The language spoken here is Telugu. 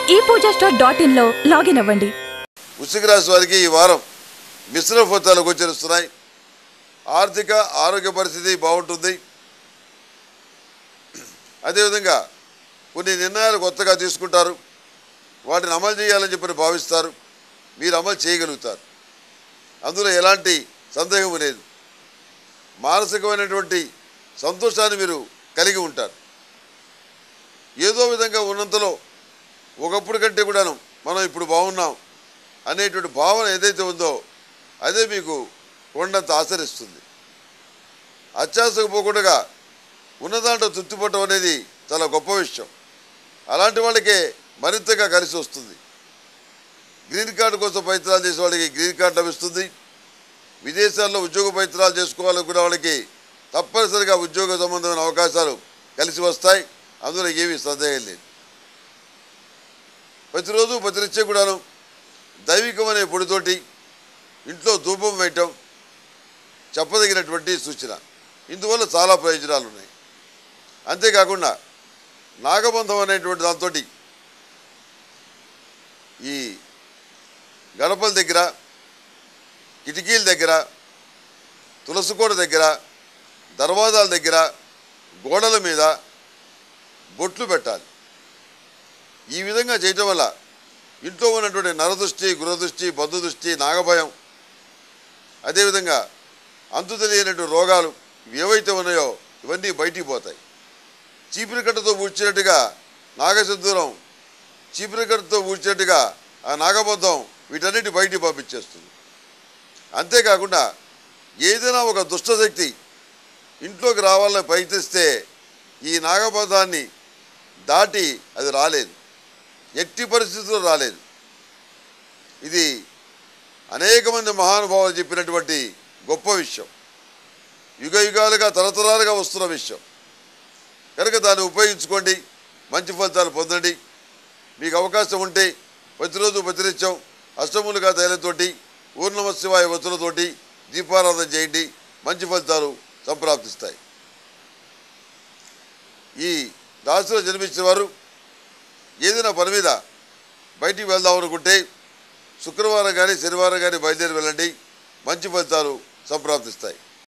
ఈ పూజా స్టోర్ డాట్ ఇన్లో లాగిన్ అవ్వండి వృశ్చిక రాశి వారికి ఈ వారం మిశ్రమ ఫలితాలు గోచరిస్తున్నాయి ఆర్థిక ఆరోగ్య పరిస్థితి బాగుంటుంది అదేవిధంగా కొన్ని నిర్ణయాలు కొత్తగా తీసుకుంటారు వాటిని అమలు చేయాలని చెప్పి భావిస్తారు మీరు అమలు చేయగలుగుతారు అందులో ఎలాంటి సందేహం లేదు మానసికమైనటువంటి సంతోషాన్ని మీరు కలిగి ఉంటారు ఏదో విధంగా ఉన్నంతలో ఒకప్పుడు కంటే కూడాను మనం ఇప్పుడు బాగున్నాం అనేటువంటి భావన ఏదైతే ఉందో అదే మీకు కొండంత ఆచరిస్తుంది అత్యాశకు పోకుండా ఉన్నదాంట్లో తృప్తిపడటం అనేది చాలా గొప్ప విషయం అలాంటి వాళ్ళకే మరింతగా కలిసి వస్తుంది గ్రీన్ కార్డు కోసం ప్రయత్నాలు చేసే వాళ్ళకి గ్రీన్ కార్డు లభిస్తుంది విదేశాల్లో ఉద్యోగ ప్రయత్నాలు చేసుకోవాలనుకునే వాళ్ళకి తప్పనిసరిగా ఉద్యోగ సంబంధమైన అవకాశాలు కలిసి వస్తాయి అందులో ఏమీ సందేహం లేదు ప్రతిరోజు ప్రతినిత్యం కూడాను దైవికమనే పొడితోటి ఇంట్లో ధూపం వేయటం చెప్పదగినటువంటి సూచన ఇందువల్ల చాలా ప్రయోజనాలు ఉన్నాయి అంతేకాకుండా నాగబంధం అనేటువంటి దాంతో ఈ గడపల దగ్గర కిటికీల దగ్గర తులసికోట దగ్గర దర్వాజాల దగ్గర గోడల మీద బొట్లు పెట్టాలి ఈ విధంగా చేయటం వల్ల ఇంట్లో ఉన్నటువంటి నరదృష్టి గృహదృష్టి బంధుదృష్టి నాగభయం అదేవిధంగా అంతు తెలియనటువంటి రోగాలు ఏవైతే ఉన్నాయో ఇవన్నీ బయటికి పోతాయి చీపిరి కట్టతో ఊడ్చినట్టుగా నాగసింధూరం చీపిరి కట్టతో ఊడ్చినట్టుగా ఆ నాగబద్ధం వీటన్నిటి బయటికి పంపించేస్తుంది అంతేకాకుండా ఏదైనా ఒక దుష్టశక్తి ఇంట్లోకి రావాలని ప్రయత్నిస్తే ఈ నాగబద్ధాన్ని దాటి అది రాలేదు ఎట్టి పరిస్థితుల్లో రాలేదు ఇది అనేక మంది మహానుభావులు చెప్పినటువంటి గొప్ప విషయం యుగ యుగాలుగా తరతరాలుగా వస్తున్న విషయం కనుక దాన్ని ఉపయోగించుకోండి మంచి ఫలితాలు పొందండి మీకు అవకాశం ఉంటే ప్రతిరోజు ప్రతినిత్యం అష్టములుగా తైలతోటి ఊర్ణమ శివాయ వత్తులతోటి దీపారాధన చేయండి మంచి ఫలితాలు సంప్రాప్తిస్తాయి ఈ రాశిలో జన్మించిన వారు ఏదైనా పని మీద బయటికి వెళ్దాం అనుకుంటే శుక్రవారం కానీ శనివారం కానీ బయలుదేరి వెళ్ళండి మంచి ఫలితాలు సంప్రాప్తిస్తాయి